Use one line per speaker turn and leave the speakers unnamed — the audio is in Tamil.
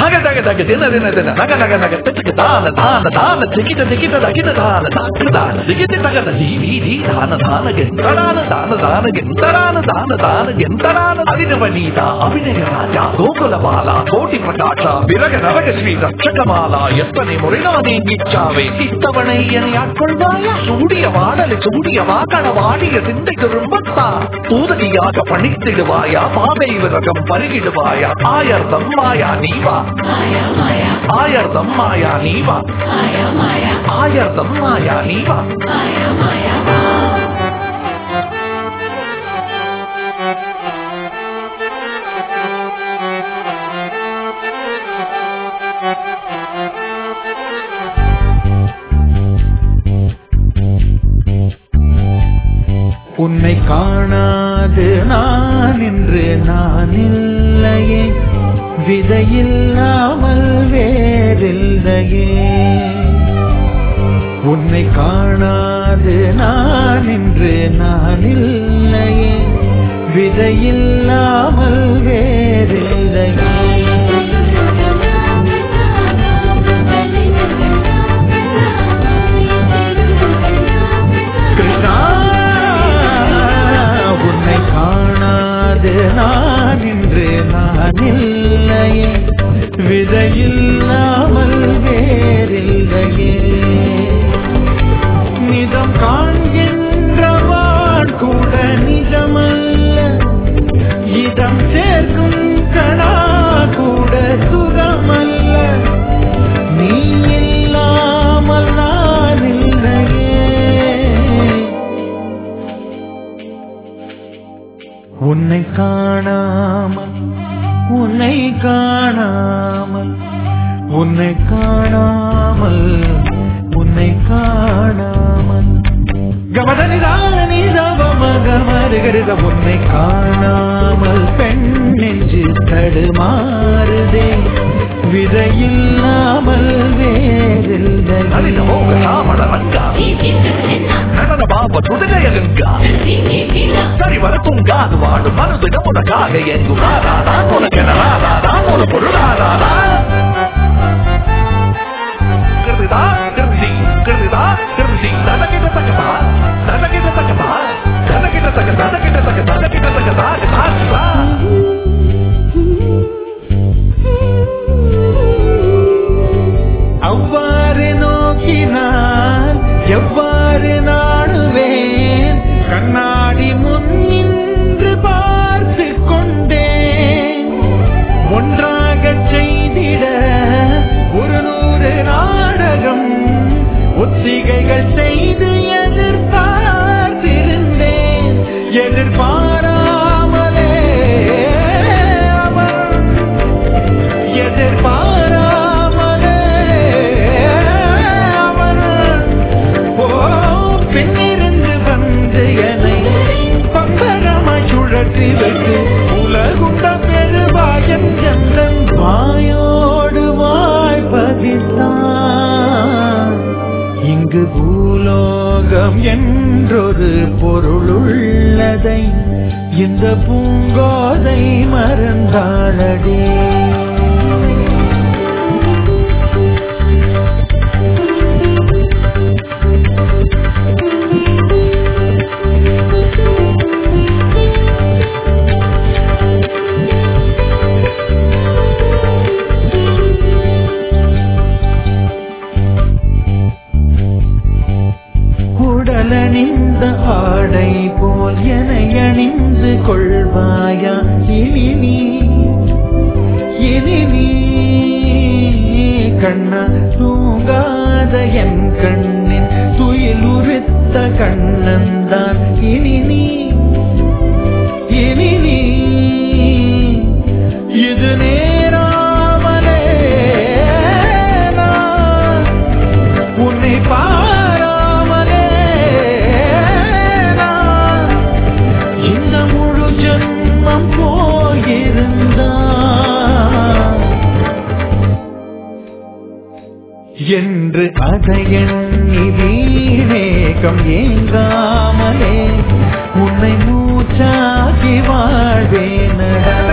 தக தக தக தின தின தின நக நக நக திட்டுக்கு தான தான தான திக்கிட்ட திக்கிட்ட தகிட்ட தான தாக்கு தான திக்கிட்டு தகன தீ தீ தீ தான தான கெந்தடான தான தான கெந்தடான தான தான கெந்தடான அதினவ நீதா அபிநய ராஜா கோகுல பாலா கோட்டி பிரகாஷா விரக நரக ஸ்ரீ ரட்சகமாலா எத்தனை முறை நான் இச்சாவே இத்தவணை என்னை ஆட்கொள்வாயா சூடிய வாடலை சூடிய வாக்கட வாடிய சிந்தை திரும்பத்தா தூதனியாக பணித்திடுவாயா பாவை விரகம் பருகிடுவாயா ஆயர்தம் மாயா நீவா ஆயர்தம் மாயா நீவா ஆயர்தம் மாயா நீவா
உன்னை காணாது நான் இன்று நான் இல்லையே விதையில்லாமல் வேறில்லையே உன்னை காணாது நான் இன்று நான் இல்லையே விதையில்லாமல் வேறில்லையே கிருஷ்ணா உன்னை காணாது நான் இன்று நான் இல்லையே விதையில்லாமல் வேறில்லையே நிதம் காண்கின்றவான் கூட நிஜமல்ல இதம் சேர்க்கும் கணா கூட சுகமல்ல நீ இல்லாமல் நான் இல்லையே உன்னை காணாமல் உன்னை காணாமல் உன்னை காணாமல் உன்னை காணாமல் கமதனிதானி மருகருத உன்னை காணாமல் பெண் நெஞ்சு தடுமாறுதே விதையில்லாமல் வேறில்லை
நளின மோக சாமண ரங்கா நடன பாப துதிரைய கங்கா சரி வரக்கும் காது வாடும் மனது உனக்காக எங்கும் ராதா உனக்கு ராதா ஒரு பொருளாதாரா கிருதிதா கிருதி கிருதிதா கிருதி தனக்கிட்ட தக்கதா தனக்கிட்ட தக்கதா தனக்கிட்ட தக்க தனக்கிட்ட தக்க தனக்கிட்ட தக்க தாக்கு தாக்குதா
அவ்வாறு நோக்கினால் எவ்வாறு நாடுவேன் கண்ணாடி முன் நின்று பார்த்து கொண்டேன் ஒன்றாக செய்திட ஒரு நூறு நாடகம் ஒத்திகைகள் செய்து எதிர்பார்த்திருந்தேன் எதிர்பாராமலே அவன் எதிர்பாராமலே அவன் ஓ பின்னிருந்து வந்து என்னை பக்கரமாய் சுழற்றி வைத்து உலகுண்ட பெருவாயன் எந்தன் வாயோடு வாய் பதித்தான் இங்கு பூலோகம் என்றொரு பொருளுள்ளதை இந்த பூங்கோதை மறந்தாளடே உடலணிந்த ஆடை போல் என அணிந்து கொள்வாயா இனி நீ இனி நீ கண்ணா தூங்காத என் கண்ணின் துயில் உறுத்த கண்ணந்தான் இனி நீ இனி நீ இது நேராமலே நான் உன்னை பாராமலே நான் இந்த முழு ஜன்மம் போயிருந்தா என்று அதை எண்ணி வீணேகம் ஏங்காமலே உன்னை மூச்சாக்கி வாழ்வேனடா